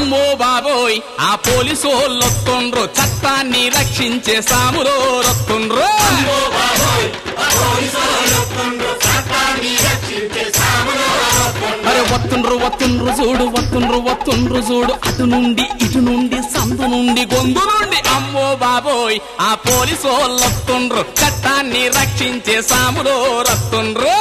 అమ్మో బాబోయ్ ఆ పోలీసోళ్ళొత్తుండ్రు చట్టాన్ని రక్షించే సాములో రొత్తుండ్రు అరే వత్తుండ్రు వత్తుండ్రు చూడు వత్తుండ్రు వత్తుండ్రు చూడు అటు నుండి ఇటు నుండి సందు నుండి గొంతు నుండి అమ్మో బాబోయ్ ఆ పోలీసోళ్ళొత్తుండ్రు చట్టాన్ని రక్షించే సాములో రత్తుండ్రు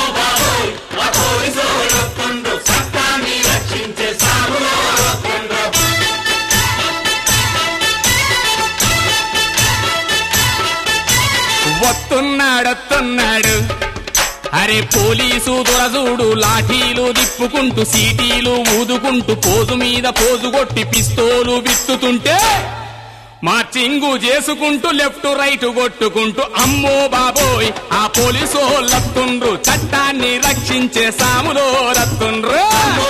వస్తున్నాడొస్తున్నాడు అరే పోలీసు దొరజూడు లాఠీలు దిప్పుకుంటూ సీటీలు ఊదుకుంటూ పోజు మీద పోజు కొట్టి పిస్తోలు విత్తుతుంటే మార్చింగు చేసుకుంటూ లెఫ్ట్ రైట్ కొట్టుకుంటూ అమ్మో బాబోయ్ ఆ పోలీసు లత్తుండ్రు చట్టాన్ని రక్షించే సాములో రత్తుండ్రు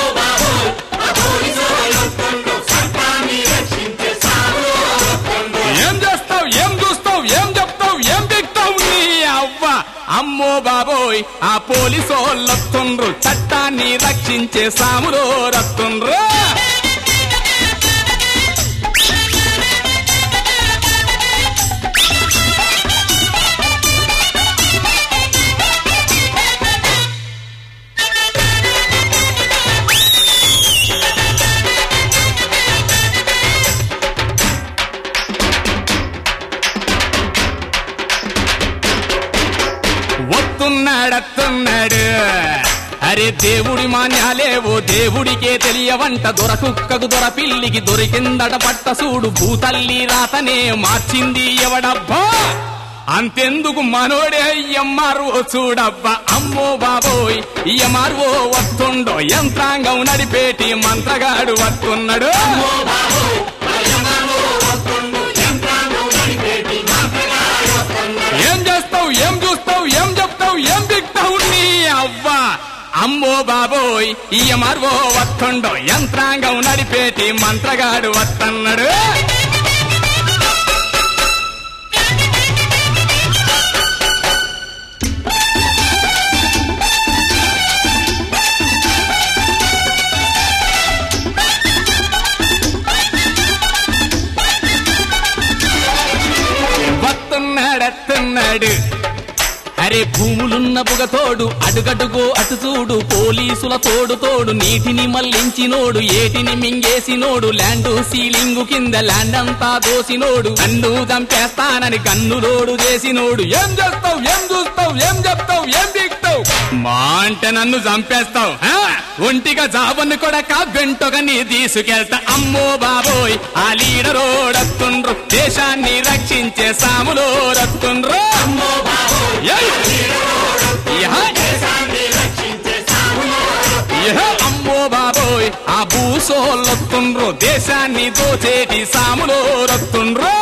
ఏం చేస్తావు ఏం చూస్తావు ఏం చెప్తావు ఏం దిక్తావు నీ అవ్వ అమ్మో బాబోయ్ ఆ పోలీసోళ్ళొత్తుండ్రు చట్టాన్ని రక్షించే సాములో రత్తుండ్రు వస్తున్నాడత్తున్నాడు అరే దేవుడి మాన్యాలేవో దేవుడికే తెలియవంట దొరకుక్కకు దొర పిల్లికి దొరికిందట పట్ట సూడు భూతల్లి రాతనే మార్చింది ఎవడబ్బా అంతెందుకు మనోడే ఎమ్మారు చూడబ్బా అమ్మో బాబోయ్ ఎమ్మారు వస్తుండో యంత్రాంగం నడిపేటి మంత్రగాడు వస్తున్నాడు ఏం చేస్తావు ఏం చూస్తావు ఏం చెప్తావు ఏం దిక్తావు నీ అవ్వ అమ్మో బాబోయ్ ఇయ్యమార్వో వత్తుండో యంత్రాంగం నడిపేటి మంత్రగాడు వత్తన్నాడు వస్తున్నాడత్తున్నాడు అరే భూములున్న బుగతోడు అడుగడుగో అటు చూడు పోలీసుల తోడు తోడు నీటిని మళ్లించినోడు ఏటిని మింగేసినోడు ల్యాండు సీలింగు కింద ల్యాండ్ అంతా దోసినోడు కన్ను చంపేస్తానని కన్నులోడు చేసినోడు ఏం చేస్తావు ఏం చూస్తావు ఏం చెప్తావు ఏం దిక్తావు మా అంటే నన్ను చంపేస్తావు ఆ? ఒంటిగా జాబన్ను కొడక వెంటొక నీ తీసుకెళ్తా అమ్మో బాబోయ్ ఆ లీడరోడత్తుండ్రు దేశాన్ని రక్షించే సాములో రత్తుండ్రు ఏయ్! యహ! యహ! అమ్మో బాబోయ్ ఆ భూసోళ్ళొత్తుండ్రు దేశాన్ని దోచేటి సాములో రత్తుండ్రు